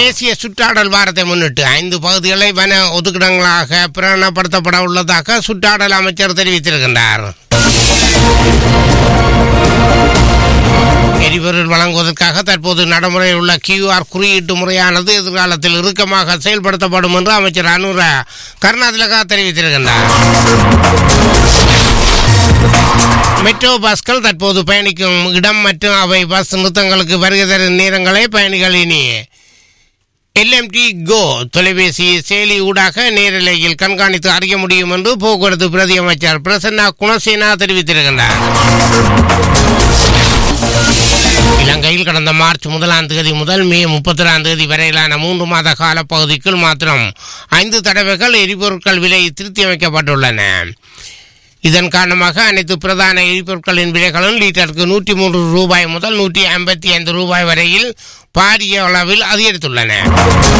தேசிய சுற்றாடல் வாரத்தை முன்னிட்டு ஐந்து பகுதிகளை வன ஒதுக்கிடங்களாக பிரகடனப்படுத்தப்பட உள்ளதாக சுற்றாடல் அமைச்சர் தெரிவித்திருக்கின்றார் எரிபொருள் வழங்குவதற்காக தற்போது நடைமுறையில் உள்ள கியூஆர் குறியீட்டு முறையானது எதிர்காலத்தில் இறுக்கமாக செயல்படுத்தப்படும் என்று அமைச்சர் அனுர கருணாதிலகா தெரிவித்திருக்கின்றார் மெட்ரோ பஸ்கள் தற்போது பயணிக்கும் இடம் மற்றும் அவை பஸ் நிறுத்தங்களுக்கு வருகை தரும் நேரங்களை பயணிகள் இனி எல்எம்டி கோ தொலைபேசி செயலி ஊடாக நேரலையில் கண்காணித்து அறிய முடியும் என்று போக்குவரத்து பிரதி அமைச்சர் பிரசன்னா குணசேனா தெரிவித்திருக்கின்றார் இலங்கையில் கடந்த மார்ச் முதலாம் தேதி முதல் மே முப்பத்தி தேதி வரையிலான மூன்று மாத கால பகுதிக்குள் மாத்திரம் ஐந்து தடவைகள் எரிபொருட்கள் விலை திருத்தி அமைக்கப்பட்டுள்ளன இதன் காரணமாக அனைத்து பிரதான எரிபொருட்களின் விலைகளும் லிட்டருக்கு நூற்றி மூன்று ரூபாய் முதல் நூற்றி ஐம்பத்தி ஐந்து ரூபாய் வரையில் பாரிய அளவில் அதிகரித்துள்ளன